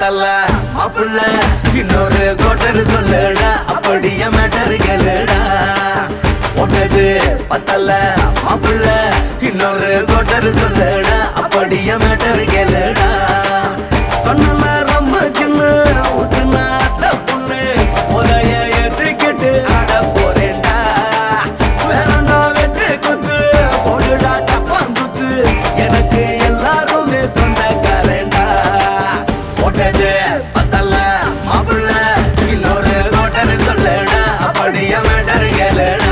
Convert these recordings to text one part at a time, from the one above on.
பத்தல மாப்பிள்ள இன்னொரு கோட்டர் சொல்லுடா அப்படியே மேட்டர் கேளுடா ஒட்டது பத்தல மாப்பிள்ள இன்னொரு கோட்டர் சொல்லுடா அப்படியே மேட்டர் கேளுடா கண்ணுல ரொம்ப சின்ன ஊத்துனா தப்புன்னு உரைய ஏத்துக்கிட்டு ஆட போறேன்டா வேறண்டா வெட்டு குத்து போடுடா டப்பாங்குத்து எனக்கு எல்லாருமே சொந்தக்காரன்டா போட்டது பத்தல மாப்பிள்ள இன்னொரு கோட்டர் சொல்லுடா அப்படியே மேட்டர் கேளுடா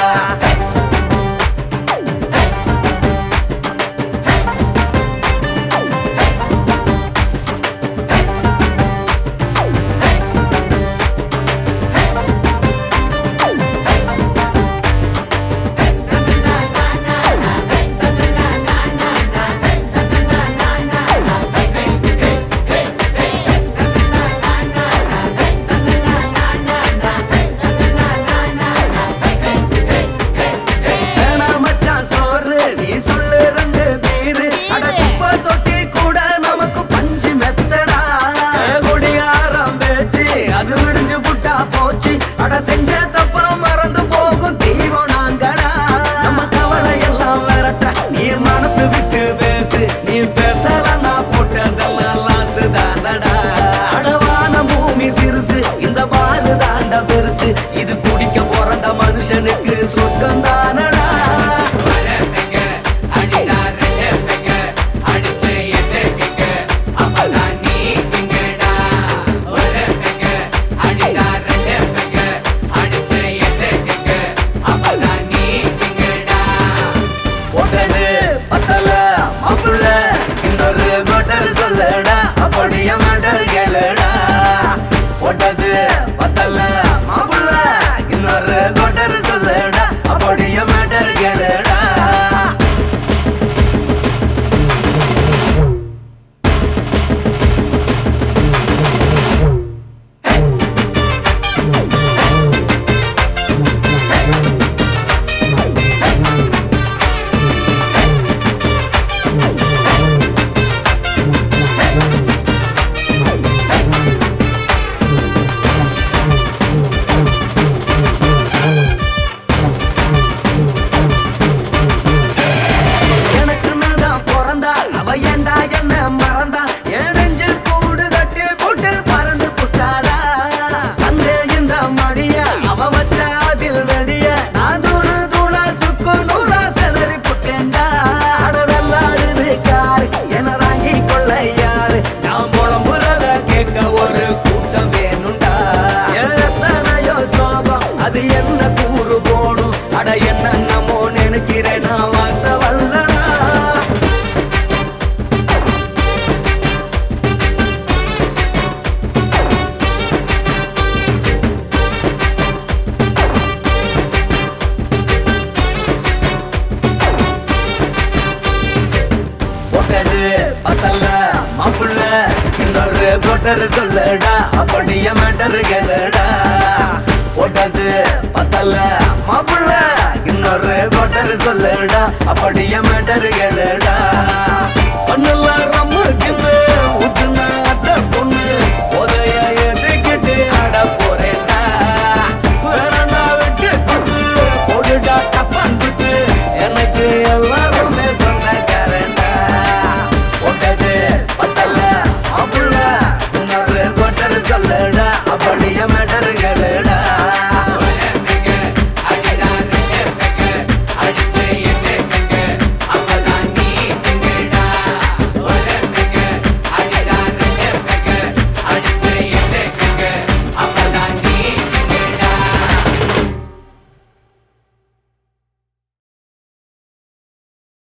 வேணா மச்சான் சோறு நீ சொல்லு ரெண்டு பேரு அட குப்பை தொட்டி கூட நமக்கு பஞ்சு மெத்தடா குடியாரம் பேச்சு அது விடிஞ்சு புட்டா போச்சு அட செஞ்ச தப்பா மறந்து போகும் தெய்வம் நாங்கடா நம்ம கவலை எல்லாம் விரட்ட நீ மனசு விட்டு பேசு நீ பேசலன்னா போட்டதெல்லாம் லாசு தானடா அடவான பூமி சிறுசு இந்த பாலு தாண்ட பெருசு இது குடிக்க பிறந்த மனுஷனுக்கு சொர்க்கம் தானடா ஒட்டது பத்தல மாப்பிள்ள இன்னொரு கோட்டர் சொல்லடா அப்படியே மாட்டர் கேளுடா ஒட்டது பத்தல மாப்பிள்ள இன்னொரு கோட்டர் சொல்லடா அப்படியே மாட்டர் கேளுடா எனக்குன்னு தான் பிறந்தா அவ ஏண்டா என்ன மறந்தா என் நெஞ்சில் கூடு கட்டி போட்டு பறந்து புட்டாடா அந்த இந்த மடிய அவ வச்ச அதில் வெடிய நான் தூணு தூளா சுக்கு நூறா செதறி புட்டேன்டா அடதல்லாடுது காரு என தாங்கி கொள்ள யாரு நான் புலம்புறத கேட்க ஒரு கூட்டம் வேணும்டா எத்தனையோ சோகம் அது என்ன கூறு போடும் அட என்ன நம்மோ நினைக்கிறேன் நான் வார்த்தை வல்லடா ஒட்டது பத்தல மாப்புள்ள இன்னொரு கொட்டர் சொல்லடா அப்படியே மேட்டர் கேளுடா ஒட்டது பத்தல மாப்புள்ள இன்னொரு கொட்டர் சொல்லடா அப்படியே மேட்டர் கேளுடா